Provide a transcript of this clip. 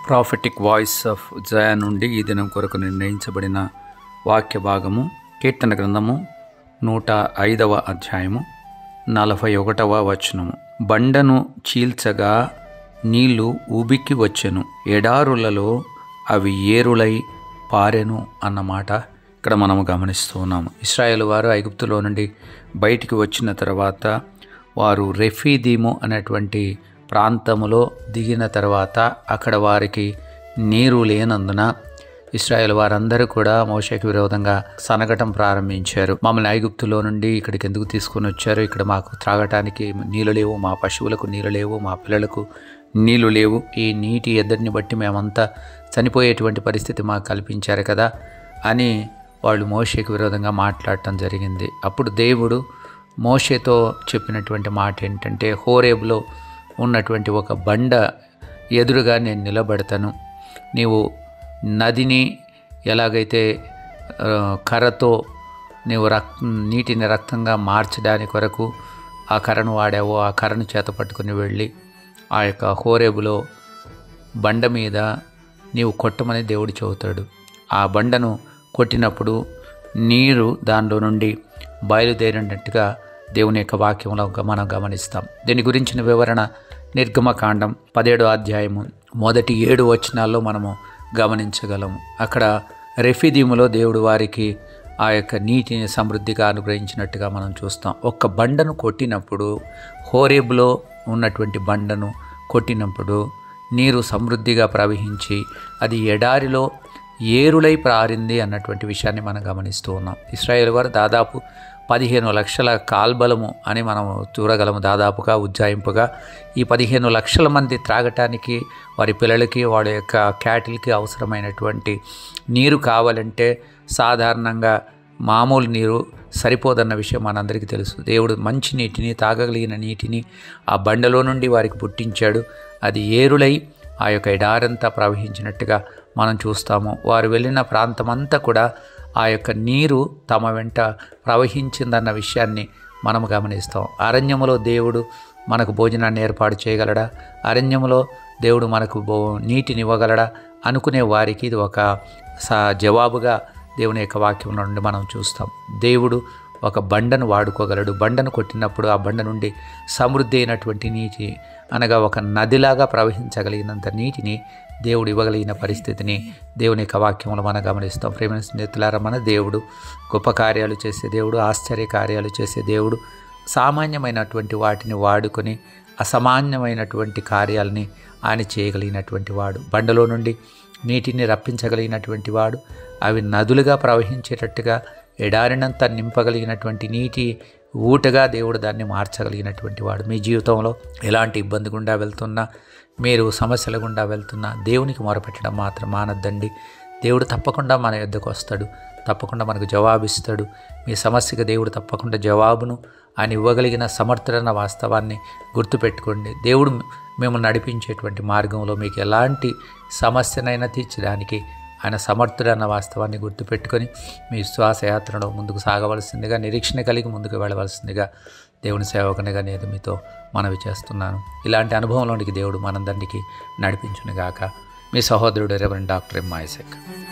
prophetic voice of జయా నుండి ఈ దినం కొరకు నిర్ణయించబడిన వాక్య భాగము కీర్తన గ్రంథము నూట ఐదవ అధ్యాయము నలభై ఒకటవ వచనము బండను చీల్చగా నీళ్లు ఉబికి వచ్చెను ఎడారులలో అవి ఏరులై పారెను అన్నమాట ఇక్కడ మనము గమనిస్తూ ఉన్నాము ఇస్రాయేల్ వారు ఐగుప్తులో నుండి బయటికి వచ్చిన తర్వాత వారు రెఫీదీము అనేటువంటి ప్రాంతములో దిగిన తర్వాత అక్కడ వారికి నీరు లేనందున ఇస్రాయేల్ వారందరూ కూడా మోషకి విరోధంగా సనగటం ప్రారంభించారు మమ్మల్ని ఐగుప్తులో నుండి ఇక్కడికి ఎందుకు తీసుకొని వచ్చారు ఇక్కడ మాకు త్రాగటానికి నీళ్ళు లేవు మా పశువులకు నీళ్ళు లేవు మా పిల్లలకు నీళ్లు లేవు ఈ నీటి ఎద్దడిని బట్టి మేమంతా చనిపోయేటువంటి పరిస్థితి మాకు కల్పించారు కదా అని వాళ్ళు మోషేకి విరోధంగా మాట్లాడటం జరిగింది అప్పుడు దేవుడు మోషేతో చెప్పినటువంటి మాట ఏంటంటే హోరేబులో ఉన్నటువంటి ఒక బండ ఎదురుగా నేను నిలబెడతాను నీవు నదిని ఎలాగైతే ఆ, కర్రతో నీవు రక్ నీటిని రక్తంగా మార్చడానికి కొరకు ఆ కర్రను వాడావో ఆ కర్రను చేత పట్టుకుని వెళ్ళి ఆ యొక్క హోరేబులో బండ మీద నీవు కొట్టమని దేవుడు చెబుతాడు ఆ బండను కొట్టినప్పుడు నీరు దానిలో నుండి బయలుదేరినట్టుగా దేవుని యొక్క వాక్యంలో గ- మనం గమనిస్తాం దీని గురించిన వివరణ నిర్గమకాండం పదిహేడో అధ్యాయము మొదటి ఏడు వచనాల్లో మనము గమనించగలము అక్కడ రెఫిదీములో దేవుడు వారికి ఆ యొక్క నీటిని సమృద్ధిగా అనుగ్రహించినట్టుగా మనం చూస్తాం ఒక్క బండను కొట్టినప్పుడు హోరేబులో ఉన్నటువంటి బండను కొట్టినప్పుడు నీరు సమృద్ధిగా ప్రవహించి అది ఎడారిలో ఏరులై ప్రారింది అన్నటువంటి విషయాన్ని మనం గమనిస్తూ ఉన్నాం ఇస్రాయేల్ వారు దాదాపు పదిహేను లక్షల కాల్బలము అని మనం చూడగలము దాదాపుగా ఉజ్జాయింపుగా ఈ పదిహేను లక్షల మంది త్రాగటానికి వారి పిల్లలకి వాళ్ళ యొక్క క్యాటిల్కి అవసరమైనటువంటి నీరు కావాలంటే సాధారణంగా మామూలు నీరు సరిపోదన్న విషయం మనందరికీ తెలుసు దేవుడు మంచి నీటిని తాగగలిగిన నీటిని ఆ బండలో నుండి వారికి పుట్టించాడు అది ఏరులై ఆ యొక్క ఎడారంతా ప్రవహించినట్టుగా మనం చూస్తాము వారు వెళ్ళిన ప్రాంతమంతా కూడా ఆ యొక్క నీరు తమ వెంట ప్రవహించిందన్న విషయాన్ని మనం గమనిస్తాం అరణ్యములో దేవుడు మనకు భోజనాన్ని ఏర్పాటు చేయగలడా అరణ్యములో దేవుడు మనకు భో నీటిని ఇవ్వగలడా అనుకునే వారికి ఇది ఒక స జవాబుగా దేవుని యొక్క వాక్యం నుండి మనం చూస్తాం దేవుడు ఒక బండను వాడుకోగలడు బండను కొట్టినప్పుడు ఆ బండ నుండి సమృద్ధి అయినటువంటి నీటి అనగా ఒక నదిలాగా ప్రవహించగలిగినంత నీటిని దేవుడు ఇవ్వగలిగిన పరిస్థితిని దేవుని యొక్క వాక్యంలో మనం గమనిస్తాం ప్రేమ స్నేహితులారా మన దేవుడు గొప్ప కార్యాలు చేసే దేవుడు ఆశ్చర్య కార్యాలు చేసే దేవుడు సామాన్యమైనటువంటి వాటిని వాడుకొని అసామాన్యమైనటువంటి కార్యాలని ఆయన చేయగలిగినటువంటి వాడు బండలో నుండి నీటిని రప్పించగలిగినటువంటి వాడు అవి నదులుగా ప్రవహించేటట్టుగా ఎడారినంతా నింపగలిగినటువంటి నీటి ఊటగా దేవుడు దాన్ని మార్చగలిగినటువంటి వాడు మీ జీవితంలో ఎలాంటి ఇబ్బంది గుండా వెళ్తున్నా మీరు సమస్యల గుండా వెళ్తున్నా దేవునికి మొరపెట్టడం మాత్రం మానద్దండి దేవుడు తప్పకుండా మన యొద్దకు వస్తాడు తప్పకుండా మనకు జవాబిస్తాడు మీ సమస్యకు దేవుడు తప్పకుండా జవాబును ఆయన ఇవ్వగలిగిన సమర్థుడన్న వాస్తవాన్ని గుర్తుపెట్టుకోండి దేవుడు మేము నడిపించేటువంటి మార్గంలో మీకు ఎలాంటి సమస్యనైనా తీర్చడానికి ఆయన సమర్థుడన్న వాస్తవాన్ని గుర్తుపెట్టుకొని మీ విశ్వాస యాత్రలో ముందుకు సాగవలసిందిగా నిరీక్షణ కలిగి ముందుకు వెళ్ళవలసిందిగా దేవుని సేవకునిగా నేను మీతో మనవి చేస్తున్నాను ఇలాంటి అనుభవంలోనికి దేవుడు మనందరికీ నడిపించునుగాక మీ సహోదరుడు రెవరెండ్ డాక్టర్ ఎం మాయశేఖర్